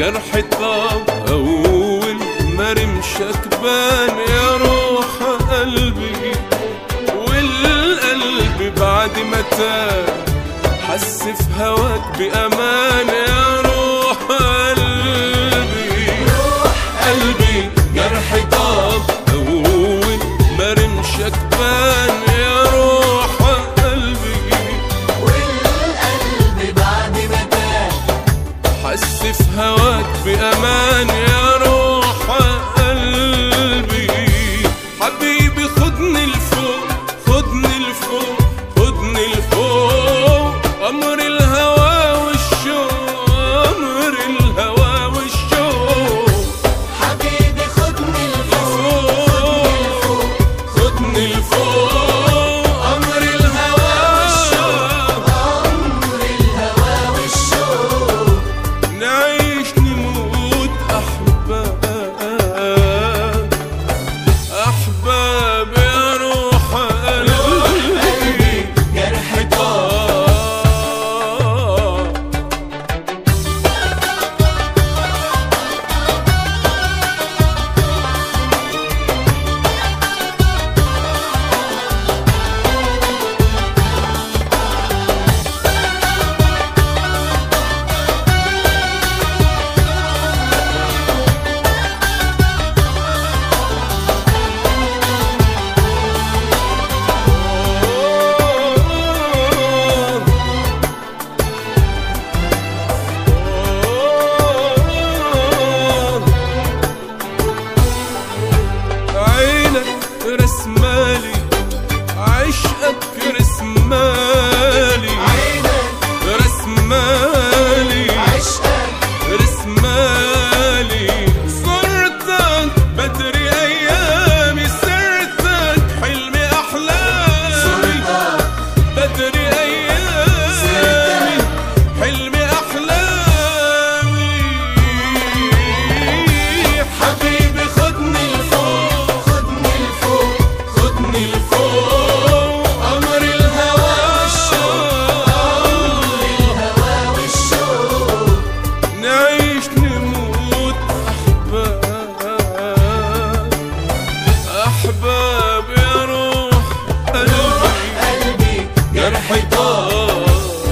جرح طاب أول ما رمشك بان يا روح قلبي والقلب بعد ما تاه حس في هواك بأمان يا روح قلبي قلبي جرح طاب أول ما رمشك بان يا روح قلبي والقلب بعد ما تاه حس في هواك بأمان يا روح قلبي حبيبي خدني لفوق خدني لفوق خدني لفوق أمر الهوى والشوق أمر الهوى والشوق حبيبي خدني لفوق خدني لفوق أمر الهوى والشوق أمر الهوى والشوق نعيش نموت أحباب أحباب يا روح قلبي جرح طاب آه عينك رسمالي عشقك رسمالي عينك رسمالي عشقك رسمالي صورتك بدري ايامي سرتك حلمي احلامي صورتك بدري ايامي حلمي احلامي حبيبي خدني لفوق خدني لفوق خدني لفوق قمر الهوى الهوى والشوق نعيش نموت أحباب أحباب يا روح قلبي قلبي جرحي طاب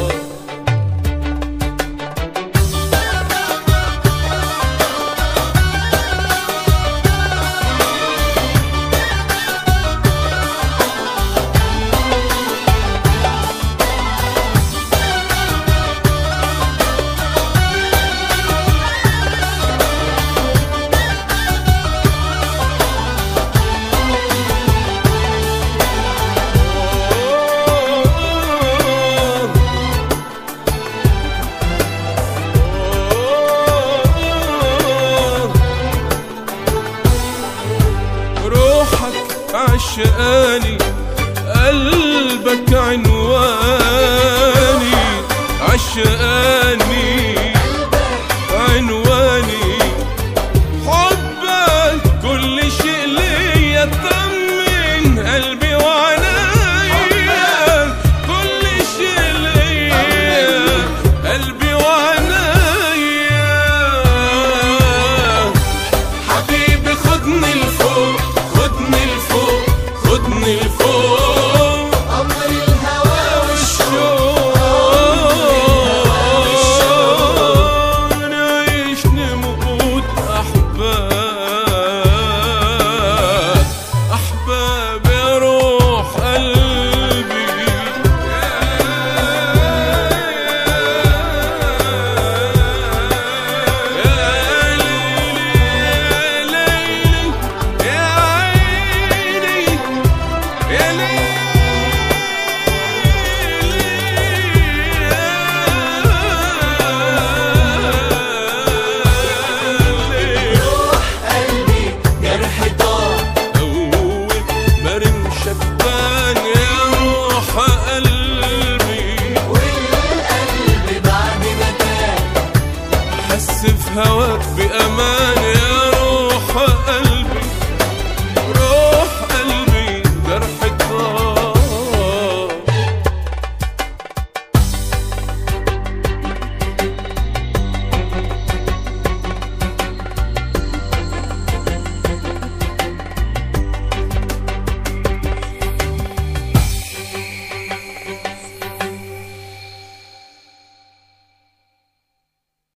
روحك عشقاني قلبك عنواني عشقاني